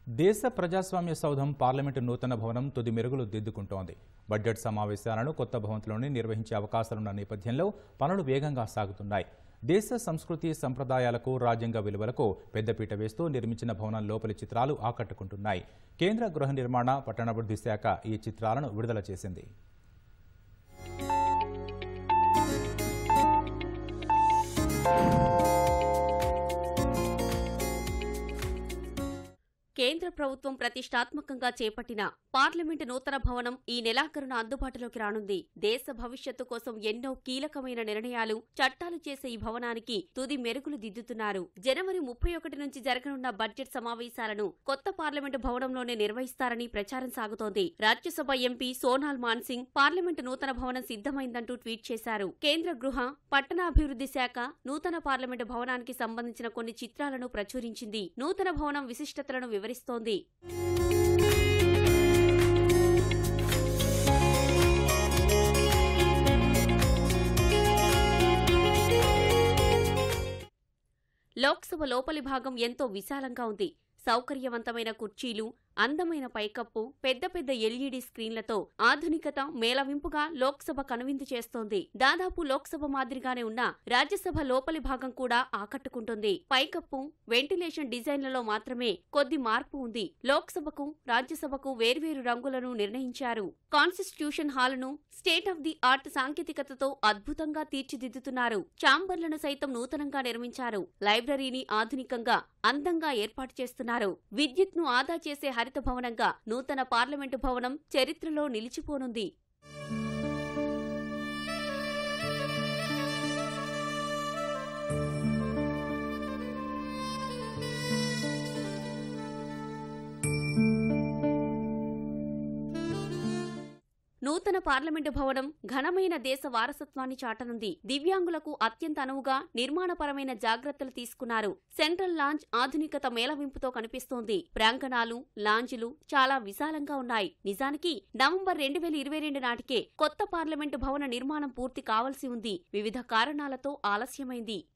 దేశ ప్రజాస్వామ్య సౌధం పార్లమెంటు నూతన భవనం తుది మెరుగులు దిద్దుకుంటోంది బడ్జెట్ సమావేశాలను కొత్త భవంతిలోనే నిర్వహించే అవకాశాలున్న నేపథ్యంలో పనులు వేగంగా సాగుతున్నాయి దేశ సంస్కృతి సంప్రదాయాలకు రాజ్యాంగ విలువలకు పెద్దపీట వేస్తూ నిర్మించిన భవనం లోపలి చిత్రాలు ఆకట్టుకుంటున్నాయి కేంద్ర గృహ నిర్మాణ పట్టణాభివృద్ధి శాఖ ఈ చిత్రాలను విడుదల చేసింది కేంద్ర ప్రభుత్వం ప్రతిష్టాత్మకంగా చేపట్టిన పార్లమెంటు నూతన భవనం ఈ నెలాఖరున అందుబాటులోకి రానుంది దేశ భవిష్యత్తు కోసం ఎన్నో కీలకమైన నిర్ణయాలు చట్టాలు చేసే ఈ భవనానికి తుది మెరుగులు దిద్దుతున్నారు జనవరి ముప్పై ఒకటి నుంచి జరగనున్న బడ్జెట్ సమావేశాలను కొత్త పార్లమెంటు భవనంలోనే నిర్వహిస్తారని ప్రచారం సాగుతోంది రాజ్యసభ ఎంపీ సోనాల్ మాన్సింగ్ పార్లమెంటు నూతన భవనం సిద్ధమైందంటూ ట్వీట్ చేశారు కేంద్ర గృహ పట్టణాభివృద్ధి శాఖ నూతన పార్లమెంటు భవనానికి సంబంధించిన కొన్ని చిత్రాలను ప్రచురించింది నూతన భవనం విశిష్టతలను వివరిస్తోంది లోక్సభ లోపలి భాగం ఎంతో విశాలంగా ఉంది సౌకర్యవంతమైన కుర్చీలు అందమైన పైకప్పు పెద్ద పెద్ద ఎల్ఈడీ స్క్రీన్లతో ఆధునికత మేళవింపుగా లోక్సభ కనువిందు చేస్తోంది దాదాపు లోక్సభ మాదిరిగానే ఉన్న రాజ్యసభ లోపలి భాగం కూడా ఆకట్టుకుంటుంది పైకప్పు వెంటిలేషన్ డిజైన్లలో మాత్రమే కొద్ది మార్పు ఉంది లోక్సభకు రాజ్యసభకు వేర్వేరు రంగులను నిర్ణయించారు కాన్స్టిట్యూషన్ హాలును స్టేట్ ఆఫ్ ది ఆర్ట్ సాంకేతికతతో అద్భుతంగా తీర్చిదిద్దుతున్నారు ఛాంబర్లను సైతం నూతనంగా నిర్మించారు లైబ్రరీని ఆధునికంగా అందంగా ఏర్పాటు చేస్తున్నారు విద్యుత్ను ఆదా చేసే హరిత భవనంగా నూతన పార్లమెంటు భవనం చరిత్రలో నిలిచిపోనుంది నూతన పార్లమెంటు భవనం ఘనమైన దేశ వారసత్వాన్ని చాటనుంది దివ్యాంగులకు అత్యంత అనువుగా నిర్మాణపరమైన జాగ్రత్తలు తీసుకున్నారు సెంట్రల్ లాంజ్ ఆధునికత మేళవింపుతో కనిపిస్తోంది ప్రాంగణాలు లాంజ్లు చాలా విశాలంగా ఉన్నాయి నిజానికి నవంబర్ రెండు వేల ఇరవై రెండు నాటికే కొత్త పార్లమెంటు భవన నిర్మాణం పూర్తి కావాల్సి ఉంది వివిధ కారణాలతో ఆలస్యమైంది